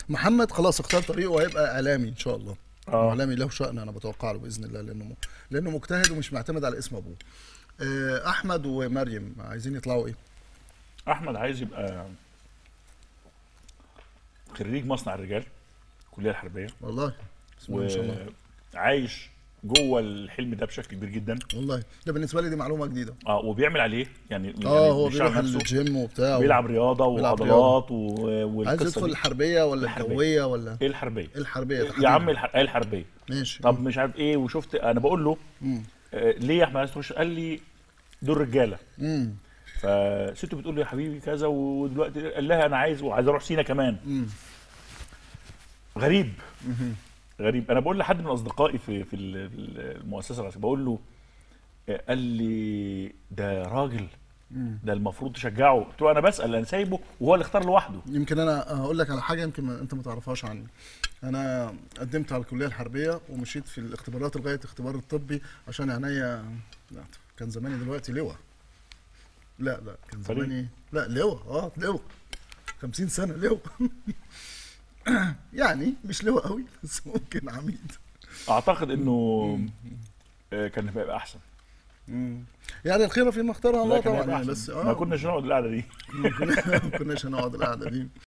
محمد خلاص اختار طريقه وهيبقى اعلامي ان شاء الله اه اعلامي له شأن انا بتوقع له باذن الله لانه م... لانه مجتهد ومش معتمد على اسم ابوه آه، احمد ومريم عايزين يطلعوا ايه احمد عايز يبقى خريج مصنع الرجال الكليه الحربيه والله بسم الله ما شاء الله وعايش جوه الحلم ده بشكل كبير جدا والله ده بالنسبه لي دي معلومه جديده اه وبيعمل عليه يعني اه يعني هو بيشتغل بيروح نفسه، الجيم وبتاع بيلعب رياضه بيلعب وعضلات و... عايز والقصه يدخل دي الحربيه ولا الحربية. الجويه ولا ايه الحربيه إيه الحربيه يا تحديداً؟ عم الح... ايه الحربيه ماشي طب مش عارف ايه وشفت انا بقول له مم. آه ليه يا احمد عايز تخش قال لي دول رجاله امم فسته بتقول لي يا حبيبي كذا ودلوقتي قال لها انا عايز وعايز اروح سينا كمان امم غريب غريب انا بقول لحد من اصدقائي في في ال- في المؤسسه العسكريه بقول له آه، قال لي ده راجل ده المفروض تشجعه قلت له انا بسال انا سايبه وهو اللي اختار لوحده يمكن انا هقول لك على حاجه يمكن ما انت ما تعرفهاش عني انا قدمت على الكليه الحربيه ومشيت في الاختبارات لغايه اختبار الطبي عشان عينيا لا كان زماني دلوقتي لواء لا لا كان فريق. زماني لا لواء اه لواء 50 سنه لواء يعني مش لواء قوي بس ممكن عميد اعتقد انه آه، كان هيبقى احسن يعني الخيره فيما اختارها الله لا، كان طبعا هيبقى يعني أحسن. بس ما اه كناش نقعد القعده دي ما كناش هنقعد القعده دي